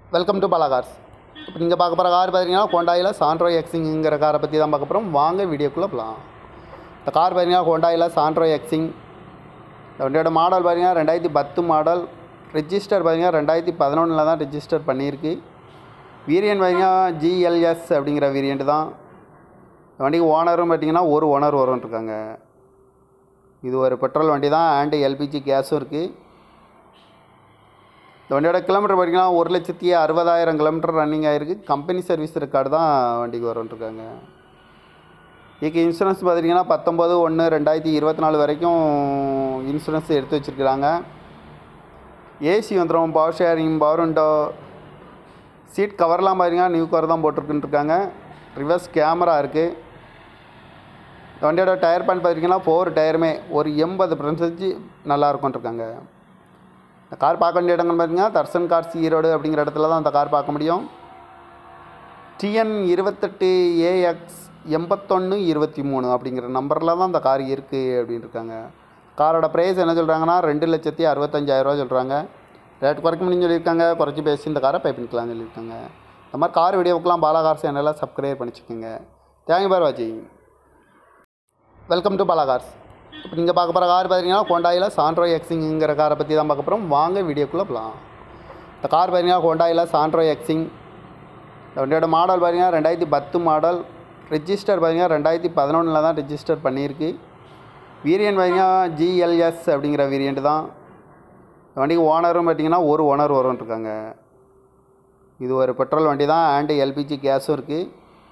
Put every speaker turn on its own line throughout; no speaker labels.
welcome to Bala cars இப்போ நீங்கள் பார்க்க போகிற கார் பார்த்தீங்கன்னா ஹோண்டாயில் சாண்ட்ரோ எக்ஸிங்கிற காரை பற்றி தான் பார்க்க போகிறோம் வாங்க வீடியோக்குள்ளே போகலாம் இந்த கார் பார்த்தீங்கன்னா ஹோண்டாயில் சாண்ட்ரோ எக்ஸிங் இந்த வண்டியோட மாடல் பார்த்தீங்கன்னா ரெண்டாயிரத்தி பத்து மாடல் ரெஜிஸ்டர் பார்த்தீங்கன்னா ரெண்டாயிரத்தி பதினொன்றில் தான் ரெஜிஸ்டர் பண்ணியிருக்கு வேரியன்ட் பார்த்தீங்கன்னா ஜிஎல்எஸ் அப்படிங்கிற வேரியண்ட் தான் இந்த வண்டிக்கு ஓனரும் பார்த்தீங்கன்னா ஒரு ஓனர் வரும் இருக்காங்க இது ஒரு பெட்ரோல் வண்டி தான் அண்டு எல்பிஜி கேஸும் இருக்குது இந்த வண்டியோட கிலோமீட்டர் பார்த்தீங்கன்னா ஒரு லட்சத்தி அறுபதாயிரம் கிலோமீட்டர் ரன்னிங் ஆகிருக்கு கம்பெனி சர்வீஸ் ரெக்கார்டு தான் வண்டிக்கு வரும்ன்ட்ருக்காங்க இதுக்கு இன்சூரன்ஸ் பார்த்தீங்கன்னா பத்தொம்பது ஒன்று ரெண்டாயிரத்தி இருபத்தி நாலு வரைக்கும் இன்சூரன்ஸ் எடுத்து வச்சுருக்குறாங்க ஏசி வந்துடும் power sharing power window seat கவர்லாம் பார்த்தீங்கன்னா நியூ கவர் தான் போட்டிருக்குன்ட்ருக்காங்க ரிவர்ஸ் கேமரா இருக்குது இந்த வண்டியோட டயர் பேன் பார்த்தீங்கன்னா ஃபோர் டயருமே ஒரு எண்பது பர்சன்டேஜ் நல்லா இருக்கும்ன்ட்ருக்காங்க இந்த கார் பார்க்க வேண்டிய இடங்கள் பார்த்தீங்கன்னா தர்சன் கார்ஸ் ஈரோடு அப்படிங்கிற இடத்துல தான் அந்த கார் பார்க்க முடியும் டிஎன் இருபத்தெட்டு ஏஎக்ஸ் எண்பத்தொன்று இருபத்தி மூணு அப்படிங்கிற நம்பரில் தான் அந்த கார் இருக்குது அப்படின்னு இருக்காங்க காரோட ப்ரைஸ் என்ன சொல்கிறாங்கன்னா ரெண்டு லட்சத்தி அறுபத்தஞ்சாயிரரூவா சொல்கிறாங்க ரேட் குறைக்க முடியும்னு சொல்லியிருக்காங்க குறைச்சி பேசி இந்த காரை பை பண்ணிக்கலாம்னு சொல்லியிருக்காங்க இந்த மாதிரி கார் வீடியோவுக்குலாம் பாலா கார் சேனலில் சப்ஸ்கிரைப் பண்ணிச்சுக்கோங்க தேங்க்யூ பார் வாட்சிங் வெல்கம் டு பாலா கார்ஸ் இப்போ நீங்கள் பார்க்க போகிற கார் பார்த்தீங்கன்னா ஹோண்டாயில் சாண்ட்ரோ எக்ஸிங்கிற காரை பற்றி தான் பார்க்க போகிறோம் வாங்க வீடியோக்குள்ளே போகலாம் இந்த கார் பார்த்தீங்கன்னா ஹோண்டாயில் சாண்ட்ரோ எக்ஸிங் இந்த வண்டியோட மாடல் பார்த்தீங்கன்னா ரெண்டாயிரத்தி பத்து மாடல் ரெஜிஸ்டர் பார்த்தீங்கன்னா ரெண்டாயிரத்தி பதினொன்றில் தான் ரெஜிஸ்டர் பண்ணியிருக்கு வேரியன்ட் பார்த்தீங்கன்னா ஜிஎல்எஸ் அப்படிங்கிற வேரியண்ட் தான் இந்த வண்டிக்கு ஓனரும் பார்த்தீங்கன்னா ஒரு ஓனர் வரும்ன்ட்ருக்காங்க இது ஒரு பெட்ரோல் வண்டி தான் அண்டு எல்பிஜி கேஸும் இருக்குது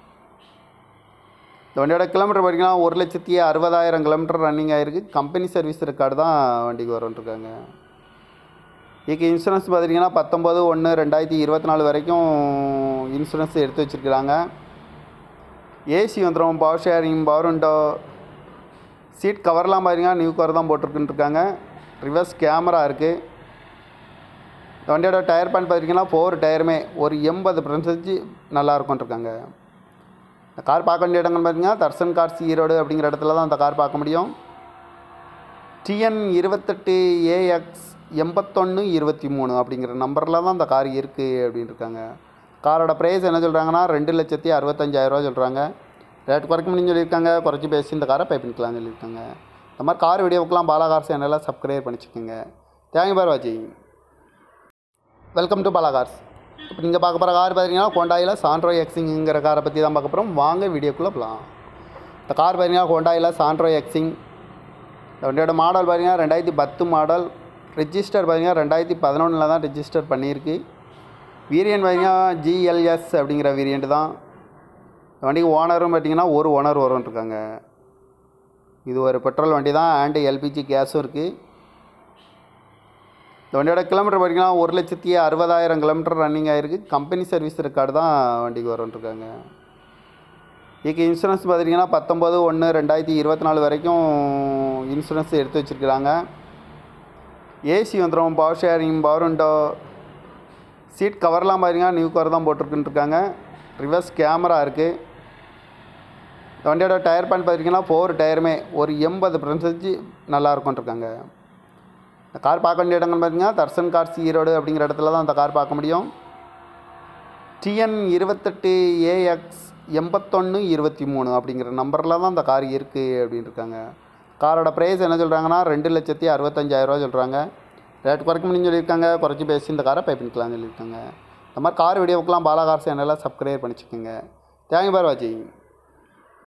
இந்த வண்டியோட கிலோமீட்டர் பார்த்தீங்கன்னா ஒரு லட்சத்தி அறுபதாயிரம் கிலோமீட்டர் ரன்னிங் ஆகிருக்கு கம்பெனி சர்வீஸ் ரெக்கார்டு தான் வண்டிக்கு வரும்ன்ட்ருக்காங்க இதுக்கு இன்சூரன்ஸ் பார்த்தீங்கன்னா பத்தொம்பது ஒன்று ரெண்டாயிரத்தி இருபத்தி நாலு வரைக்கும் இன்சூரன்ஸ் எடுத்து வச்சுருக்குறாங்க ஏசி வந்துடும் power sharing power window seat கவர்லாம் பார்த்தீங்கன்னா நியூ கவர் தான் போட்டிருக்குன்ட்ருக்காங்க ரிவர்ஸ் கேமரா இருக்குது இந்த வண்டியோட டயர் பேன் பார்த்தீங்கன்னா ஃபோர் டயருமே ஒரு எண்பது பர்சன்டேஜ் நல்லா இருக்கும்ன்ட்ருக்காங்க இந்த கார் பார்க்க வேண்டிய இடங்கள் பார்த்தீங்கன்னா தர்சன் கார்ஸ் ஈரோடு அப்படிங்கிற இடத்துல தான் அந்த கார் பார்க்க முடியும் டிஎன் இருபத்தெட்டு ஏஎக்ஸ் எண்பத்தொன்று இருபத்தி மூணு அப்படிங்கிற நம்பரில் தான் அந்த கார் இருக்குது அப்படின்னு இருக்காங்க காரோட ப்ரைஸ் என்ன சொல்கிறாங்கன்னா ரெண்டு லட்சத்தி அறுபத்தஞ்சாயிரரூவா சொல்கிறாங்க ரேட் குறைக்க முடியும்னு சொல்லியிருக்காங்க குறைச்சி பேசி இந்த காரை பை பண்ணிக்கலாம்னு சொல்லியிருக்காங்க இந்த மாதிரி கார் வீடியோவுக்குலாம் பாலா கார் சேனலில் சப்ஸ்கிரைப் பண்ணிச்சுக்கோங்க தேங்க்யூ பார் வாட்சிங் வெல்கம் டு பாலா கார்ஸ் இப்போ நீங்கள் பார்க்க போகிற கார் பார்த்தீங்கன்னா ஹோண்டாயில் சாண்ட்ரோ எக்ஸிங்கிற காரை பற்றி தான் பார்க்க போகிறோம் வாங்க வீடியோக்குள்ளே போகலாம் இந்த கார் பார்த்தீங்கன்னா ஹோண்டாயில் சாண்ட்ரோ எக்ஸிங் இந்த வண்டியோட மாடல் பார்த்தீங்கன்னா ரெண்டாயிரத்தி பத்து மாடல் ரெஜிஸ்டர் பார்த்தீங்கன்னா ரெண்டாயிரத்தி பதினொன்றில் தான் ரெஜிஸ்டர் பண்ணியிருக்கு வேரியன்ட் பார்த்தீங்கன்னா ஜிஎல்எஸ் அப்படிங்கிற வேரியண்ட் தான் இந்த வண்டிக்கு ஓனரும் பார்த்தீங்கன்னா ஒரு ஓனர் வரும்ன்ட்ருக்காங்க இது ஒரு பெட்ரோல் வண்டி தான் அண்டு எல்பிஜி கேஸும் இருக்குது இந்த வண்டியோட கிலோமீட்டர் பார்த்தீங்கன்னா ஒரு லட்சத்தி அறுபதாயிரம் கிலோமீட்டர் ரன்னிங் ஆகிருக்கு கம்பெனி சர்வீஸ் ரெக்கார்டு தான் வண்டிக்கு வரும்ன்ட்ருக்காங்க இதுக்கு இன்சூரன்ஸ் பார்த்தீங்கன்னா பத்தொம்பது ஒன்று ரெண்டாயிரத்தி இருபத்தி நாலு வரைக்கும் இன்சூரன்ஸ் எடுத்து வச்சுருக்குறாங்க ஏசி வந்துடும் power sharing power window seat கவர்லாம் பார்த்தீங்கன்னா நியூ கவர் தான் போட்டிருக்குன்ட்ருக்காங்க ரிவர்ஸ் கேமரா இருக்குது இந்த வண்டியோட டயர் பேன் பார்த்தீங்கன்னா ஃபோர் டயருமே ஒரு எண்பது பர்சன்டேஜ் நல்லா இருக்கும்ன்ட்ருக்காங்க இந்த கார் பார்க்க வேண்டிய இடங்கள் பார்த்தீங்கன்னா தர்சன் கார்ஸ் ஈரோடு அப்படிங்கிற இடத்துல தான் அந்த கார் பார்க்க முடியும் டிஎன் இருபத்தெட்டு ஏஎக்ஸ் எண்பத்தொன்று இருபத்தி மூணு அப்படிங்கிற நம்பரில் தான் அந்த கார் இருக்குது அப்படின்னு இருக்காங்க காரோட ப்ரைஸ் என்ன சொல்கிறாங்கன்னா ரெண்டு லட்சத்தி அறுபத்தஞ்சாயிரரூவா சொல்கிறாங்க ரேட் குறைக்க முடியும்னு சொல்லியிருக்காங்க குறைச்சி பேசி இந்த காரை பை பண்ணிக்கலாம்னு சொல்லியிருக்காங்க இந்த மாதிரி கார் வீடியோவுக்குலாம் பாலா கார் சேனலில் சப்ஸ்கிரைப் பண்ணிச்சுக்கோங்க தேங்க்யூ பார் வாட்சிங்